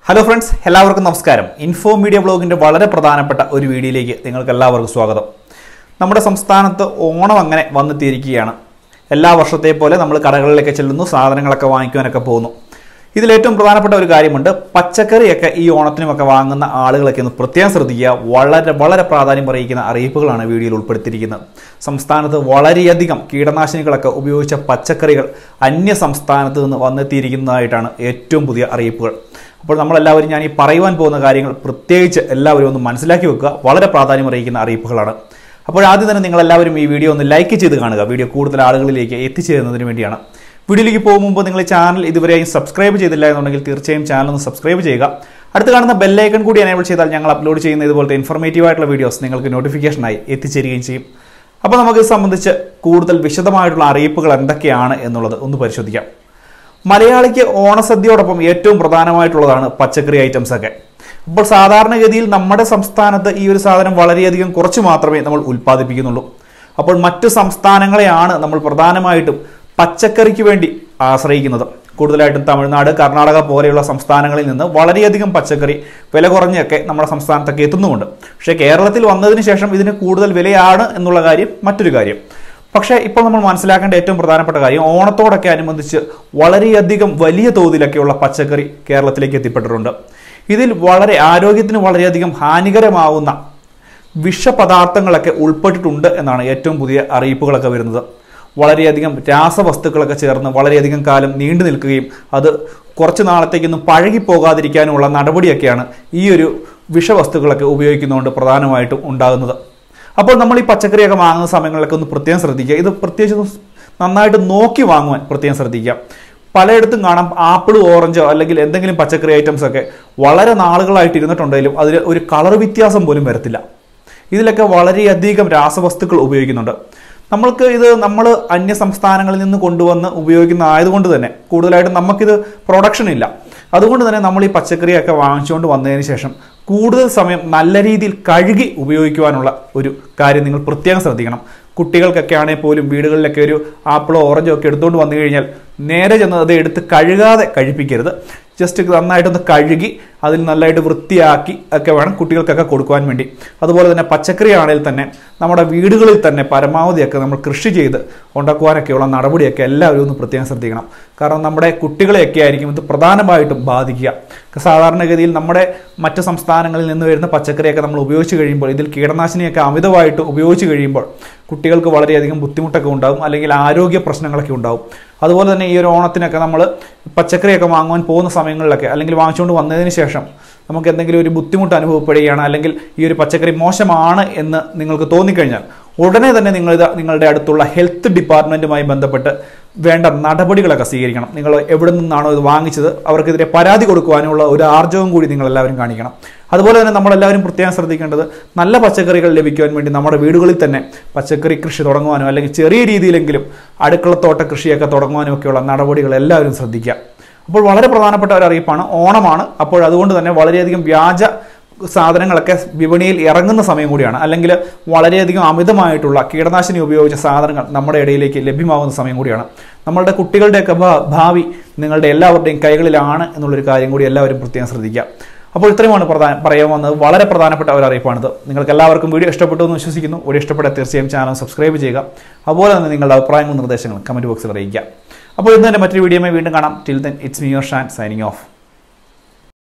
hello friends എല്ലാവർക്കും നമസ്കാരം info media ബ്ലോഗിൻ്റെ വളരെ പ്രധാനപ്പെട്ട ഒരു വീഡിയോയിലേക്ക് നിങ്ങൾക്ക് എല്ലാവർക്കും സ്വാഗതം നമ്മുടെ സംസ്ഥാനത്ത് ഓണം അങ്ങനെ വന്നെത്തിയിരിക്കുകയാണ് എല്ലാ വർഷത്തെ പോലെ നമ്മൾ കടകളിലൊക്കെ ചെല്ലുന്നു സാധനങ്ങളൊക്കെ വാങ്ങിക്കുവാനൊക്കെ പോകുന്നു ഇതിലേറ്റവും പ്രധാനപ്പെട്ട ഒരു കാര്യമുണ്ട് പച്ചക്കറിയൊക്കെ ഈ ഓണത്തിനുമൊക്കെ വാങ്ങുന്ന ആളുകളൊക്കെ ഒന്ന് പ്രത്യേകം ശ്രദ്ധിക്കുക വളരെ വളരെ പ്രാധാന്യം അറിയിക്കുന്ന അറിയിപ്പുകളാണ് വീഡിയോയിൽ ഉൾപ്പെടുത്തിയിരിക്കുന്നത് സംസ്ഥാനത്ത് വളരെയധികം കീടനാശിനികളൊക്കെ ഉപയോഗിച്ച പച്ചക്കറികൾ അന്യ സംസ്ഥാനത്ത് നിന്ന് വന്നെത്തിയിരിക്കുന്നതായിട്ടാണ് ഏറ്റവും പുതിയ അറിയിപ്പുകൾ അപ്പോൾ നമ്മളെല്ലാവരും ഞാൻ ഈ പറയുവാൻ പോകുന്ന കാര്യങ്ങൾ പ്രത്യേകിച്ച് എല്ലാവരും ഒന്ന് മനസ്സിലാക്കി വെക്കുക വളരെ പ്രാധാന്യം അറിയിക്കുന്ന അറിയിപ്പുകളാണ് അപ്പോൾ ആദ്യം തന്നെ നിങ്ങളെല്ലാവരും ഈ വീഡിയോ ഒന്ന് ലൈക്ക് ചെയ്ത് കാണുക വീഡിയോ കൂടുതൽ ആളുകളിലേക്ക് എത്തിച്ചേരുന്നതിന് വേണ്ടിയാണ് വീഡിയോയിലേക്ക് പോകും മുമ്പ് നിങ്ങൾ ഈ ചാനൽ ഇതുവരെയും സബ്സ്ക്രൈബ് ചെയ്തില്ല എന്നുണ്ടെങ്കിൽ തീർച്ചയായും ചാനൽ ഒന്ന് സബ്സ്ക്രൈബ് ചെയ്യുക അടുത്ത് കാണുന്ന ബെല്ലൈക്കൺ കൂടി എനേബിൾ ചെയ്താൽ ഞങ്ങൾ അപ്ലോഡ് ചെയ്യുന്ന ഇതുപോലത്തെ ഇൻഫർമേറ്റീവ് ആയിട്ടുള്ള വീഡിയോസ് നിങ്ങൾക്ക് നോട്ടിഫിക്കേഷനായി എത്തിച്ചേരുകയും ചെയ്യും അപ്പോൾ നമുക്ക് ഇത് സംബന്ധിച്ച് കൂടുതൽ വിശദമായിട്ടുള്ള അറിയിപ്പുകൾ എന്തൊക്കെയാണ് എന്നുള്ളത് ഒന്ന് പരിശോധിക്കാം മലയാളിക്ക് ഓണസദ്യയോടൊപ്പം ഏറ്റവും പ്രധാനമായിട്ടുള്ളതാണ് പച്ചക്കറി ഐറ്റംസ് ഒക്കെ അപ്പോൾ സാധാരണഗതിയിൽ നമ്മുടെ സംസ്ഥാനത്ത് ഈ ഒരു സാധനം വളരെയധികം കുറച്ച് മാത്രമേ നമ്മൾ ഉൽപ്പാദിപ്പിക്കുന്നുള്ളൂ അപ്പോൾ മറ്റു സംസ്ഥാനങ്ങളെയാണ് നമ്മൾ പ്രധാനമായിട്ടും പച്ചക്കറിക്ക് വേണ്ടി ആശ്രയിക്കുന്നത് കൂടുതലായിട്ടും തമിഴ്നാട് കർണാടക പോലെയുള്ള സംസ്ഥാനങ്ങളിൽ നിന്ന് വളരെയധികം പച്ചക്കറി വില കുറഞ്ഞൊക്കെ നമ്മുടെ സംസ്ഥാനത്തൊക്കെ എത്തുന്നുമുണ്ട് പക്ഷേ കേരളത്തിൽ വന്നതിന് ശേഷം ഇതിന് കൂടുതൽ വിലയാണ് എന്നുള്ള കാര്യം മറ്റൊരു കാര്യം പക്ഷേ ഇപ്പോൾ നമ്മൾ മനസ്സിലാക്കേണ്ട ഏറ്റവും പ്രധാനപ്പെട്ട കാര്യം ഓണത്തോടൊക്കെ അനുബന്ധിച്ച് വളരെയധികം വലിയ തോതിലൊക്കെയുള്ള പച്ചക്കറി കേരളത്തിലേക്ക് എത്തിപ്പെട്ടിട്ടുണ്ട് ഇതിൽ വളരെ ആരോഗ്യത്തിന് വളരെയധികം ഹാനികരമാവുന്ന വിഷപദാർത്ഥങ്ങളൊക്കെ ഉൾപ്പെട്ടിട്ടുണ്ട് എന്നാണ് ഏറ്റവും പുതിയ അറിയിപ്പുകളൊക്കെ വരുന്നത് വളരെയധികം രാസവസ്തുക്കളൊക്കെ ചേർന്ന് വളരെയധികം കാലം നീണ്ടു നിൽക്കുകയും അത് കുറച്ച് നാളത്തേക്കൊന്നും പഴകിപ്പോകാതിരിക്കാനുമുള്ള നടപടിയൊക്കെയാണ് ഈ ഒരു വിഷവസ്തുക്കളൊക്കെ ഉപയോഗിക്കുന്നതുകൊണ്ട് പ്രധാനമായിട്ടും ഉണ്ടാകുന്നത് അപ്പോൾ നമ്മൾ ഈ പച്ചക്കറിയൊക്കെ വാങ്ങുന്ന സമയങ്ങളിലൊക്കെ ഒന്ന് പ്രത്യേകം ശ്രദ്ധിക്കുക ഇത് പ്രത്യേകിച്ച് ഒന്ന് നന്നായിട്ട് നോക്കി വാങ്ങുവാൻ പ്രത്യേകം ശ്രദ്ധിക്കുക പലയിടത്തും കാണാം ആപ്പിൾ ഓറഞ്ചോ അല്ലെങ്കിൽ എന്തെങ്കിലും പച്ചക്കറി ഐറ്റംസ് ഒക്കെ വളരെ നാളുകളായിട്ട് ഇരുന്നിട്ടുണ്ടെങ്കിലും അതിൽ ഒരു കളർ വ്യത്യാസം പോലും വരത്തില്ല ഇതിലൊക്കെ വളരെയധികം രാസവസ്തുക്കൾ ഉപയോഗിക്കുന്നുണ്ട് നമ്മൾക്ക് ഇത് നമ്മൾ അന്യ സംസ്ഥാനങ്ങളിൽ നിന്ന് കൊണ്ടുവന്ന് ഉപയോഗിക്കുന്ന ആയതുകൊണ്ട് തന്നെ കൂടുതലായിട്ടും നമുക്കിത് പ്രൊഡക്ഷൻ ഇല്ല അതുകൊണ്ട് തന്നെ നമ്മൾ ഈ പച്ചക്കറിയൊക്കെ വാങ്ങിച്ചുകൊണ്ട് വന്നതിന് ശേഷം കൂടുതൽ സമയം നല്ല രീതിയിൽ കഴുകി ഉപയോഗിക്കുവാനുള്ള ഒരു കാര്യം നിങ്ങൾ പ്രത്യേകം ശ്രദ്ധിക്കണം കുട്ടികൾക്കൊക്കെ ആണെങ്കിൽ പോലും വീടുകളിലൊക്കെ ഒരു ആപ്പിളോ ഓറഞ്ചോ ഒക്കെ എടുത്തുകൊണ്ട് വന്നു കഴിഞ്ഞാൽ നേരെ ചെന്ന് അത് എടുത്ത് കഴുകാതെ കഴിപ്പിക്കരുത് ജസ്റ്റ് നന്നായിട്ടൊന്ന് കഴുകി അതിൽ നല്ലതായിട്ട് വൃത്തിയാക്കി ഒക്കെ വേണം കുട്ടികൾക്കൊക്കെ കൊടുക്കുവാൻ വേണ്ടി അതുപോലെ തന്നെ പച്ചക്കറി ആണെങ്കിൽ തന്നെ നമ്മുടെ വീടുകളിൽ തന്നെ പരമാവധിയൊക്കെ നമ്മൾ കൃഷി ചെയ്ത് ഉണ്ടാക്കുവാനൊക്കെയുള്ള നടപടിയൊക്കെ എല്ലാവരും ഒന്ന് പ്രത്യേകം ശ്രദ്ധിക്കണം കാരണം നമ്മുടെ കുട്ടികളെയൊക്കെ ആയിരിക്കും ഇത് പ്രധാനമായിട്ടും ബാധിക്കുക സാധാരണഗതിയിൽ നമ്മുടെ മറ്റ് സംസ്ഥാനങ്ങളിൽ നിന്ന് വരുന്ന പച്ചക്കറിയൊക്കെ നമ്മൾ ഉപയോഗിച്ച് കഴിയുമ്പോൾ ഇതിൽ കീടനാശിനിയൊക്കെ അമിതമായിട്ട് ഉപയോഗിച്ച് കഴിയുമ്പോൾ കുട്ടികൾക്ക് വളരെയധികം ബുദ്ധിമുട്ടൊക്കെ ഉണ്ടാകും അല്ലെങ്കിൽ ആരോഗ്യ പ്രശ്നങ്ങളൊക്കെ ഉണ്ടാകും അതുപോലെ തന്നെ ഈ ഒരു ഓണത്തിനൊക്കെ നമ്മൾ പച്ചക്കറിയൊക്കെ വാങ്ങുവാൻ പോകുന്ന സമയങ്ങളിലൊക്കെ അല്ലെങ്കിൽ വാങ്ങിച്ചുകൊണ്ട് വന്നതിന് ശേഷം നമുക്ക് എന്തെങ്കിലും ഒരു ബുദ്ധിമുട്ട് അനുഭവപ്പെടുകയാണ് അല്ലെങ്കിൽ ഈ ഒരു പച്ചക്കറി മോശമാണ് എന്ന് നിങ്ങൾക്ക് തോന്നിക്കഴിഞ്ഞാൽ ഉടനെ തന്നെ നിങ്ങൾ ഇത് നിങ്ങളുടെ അടുത്തുള്ള ഹെൽത്ത് ഡിപ്പാർട്ട്മെൻറ്റുമായി ബന്ധപ്പെട്ട് വേണ്ട നടപടികളൊക്കെ സ്വീകരിക്കണം നിങ്ങൾ എവിടെ നിന്നാണോ ഇത് വാങ്ങിച്ചത് അവർക്കെതിരെ പരാതി കൊടുക്കുവാനുള്ള ഒരു ആർജവും കൂടി നിങ്ങൾ എല്ലാവരും കാണിക്കണം അതുപോലെ തന്നെ നമ്മളെല്ലാവരും പ്രത്യേകം ശ്രദ്ധിക്കേണ്ടത് നല്ല പച്ചക്കറികൾ ലഭിക്കുവാൻ വേണ്ടി നമ്മുടെ വീടുകളിൽ തന്നെ പച്ചക്കറി കൃഷി തുടങ്ങുവാനോ അല്ലെങ്കിൽ ചെറിയ രീതിയിലെങ്കിലും അടുക്കളത്തോട്ട കൃഷിയൊക്കെ തുടങ്ങുവാനും ഒക്കെയുള്ള നടപടികൾ എല്ലാവരും ശ്രദ്ധിക്കുക അപ്പോൾ വളരെ പ്രധാനപ്പെട്ട ഒരു അറിയിപ്പാണ് ഓണമാണ് അപ്പോൾ അതുകൊണ്ട് തന്നെ വളരെയധികം വ്യാജ സാധനങ്ങളൊക്കെ വിപണിയിൽ ഇറങ്ങുന്ന സമയം കൂടിയാണ് അല്ലെങ്കിൽ വളരെയധികം അമിതമായിട്ടുള്ള കീടനാശിനി ഉപയോഗിച്ച സാധനങ്ങൾ നമ്മുടെ ഇടയിലേക്ക് ലഭ്യമാകുന്ന സമയം കൂടിയാണ് നമ്മളുടെ കുട്ടികളുടെയൊക്കെ ഭാ- ഭാവി നിങ്ങളുടെ എല്ലാവരുടെയും കൈകളിലാണ് എന്നുള്ളൊരു കാര്യം കൂടി എല്ലാവരും പ്രത്യേകം ശ്രദ്ധിക്കുക അപ്പോൾ ഇത്രയുമാണ് പ്രധാന പറയാൻ വന്നത് വളരെ പ്രധാനപ്പെട്ട ഒരു അറിയിപ്പാണിത് നിങ്ങൾക്ക് എല്ലാവർക്കും വീഡിയോ ഇഷ്ടപ്പെട്ടു എന്ന് വിശ്വസിക്കുന്നു വീഡിയോ ഇഷ്ടപ്പെട്ടാൽ തീർച്ചയായും ചാനൽ സബ്സ്ക്രൈബ് ചെയ്യുക അതുപോലെ തന്നെ നിങ്ങളുടെ അഭിപ്രായങ്ങളും നിർദ്ദേശങ്ങളും കമൻറ്റ് ബോക്സിൽ അറിയിക്കുക അപ്പോൾ ഇന്ന് തന്നെ മറ്റൊരു വീഡിയോയുമായി വീണ്ടും കാണാം till then it's me your Shan signing of